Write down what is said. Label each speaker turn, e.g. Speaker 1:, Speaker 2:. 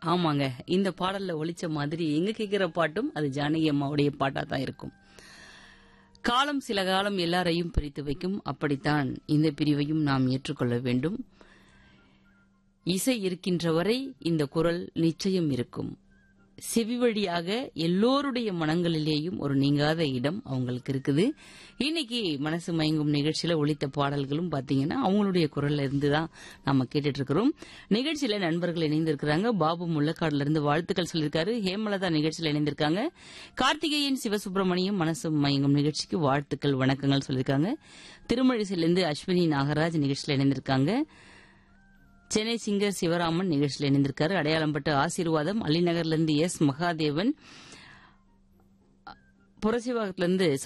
Speaker 1: ஆமாங்க இந்த பாடல்ல ஒலிச்ச மாதிரி எங்க கேட்கிற பாட்டும் அது ஜானகி அம்மாவுடைய பாட்டா தான் இருக்கும் காலம் சில காலம் எல்லாரையும் பிரித்து வைக்கும் அப்படித்தான் இந்த பிரிவையும் நாம் ஏற்றுக்கொள்ள வேண்டும் இசை இருக்கின்ற வரை இந்த குரல் நிச்சயம் இருக்கும் செவி வழியாக எல்லோருடைய மனங்களிலேயும் ஒரு நீங்காத இடம் அவங்களுக்கு இருக்குது இன்னைக்கு மனசு மயங்கும் நிகழ்ச்சியில ஒலித்த பாடல்களும் பாத்தீங்கன்னா அவங்களுடைய குரல்ல இருந்து தான் நம்ம கேட்டுட்டு இருக்கிறோம் நிகழ்ச்சியில நண்பர்கள் இணைந்திருக்கிறாங்க பாபு முள்ளக்காடுல இருந்து வாழ்த்துக்கள் சொல்லியிருக்காரு ஹேமலதா நிகழ்ச்சியில இணைந்திருக்காங்க கார்த்திகேயன் சிவசுப்பிரமணியம் மனசு மயங்கும் நிகழ்ச்சிக்கு வாழ்த்துக்கள் வணக்கங்கள் சொல்லியிருக்காங்க திருமழிசையிலிருந்து அஸ்வினி நாகராஜ் நிகழ்ச்சியில இணைந்திருக்காங்க சென்னை சிங்கர் சிவராமன் நிகழ்ச்சியில் இணைந்திருக்காரு அடையாளம்பட்டு ஆசீர்வாதம் அலிநகர்ல இருந்து எஸ் மகாதேவன் புரசிவாகத்திலிருந்து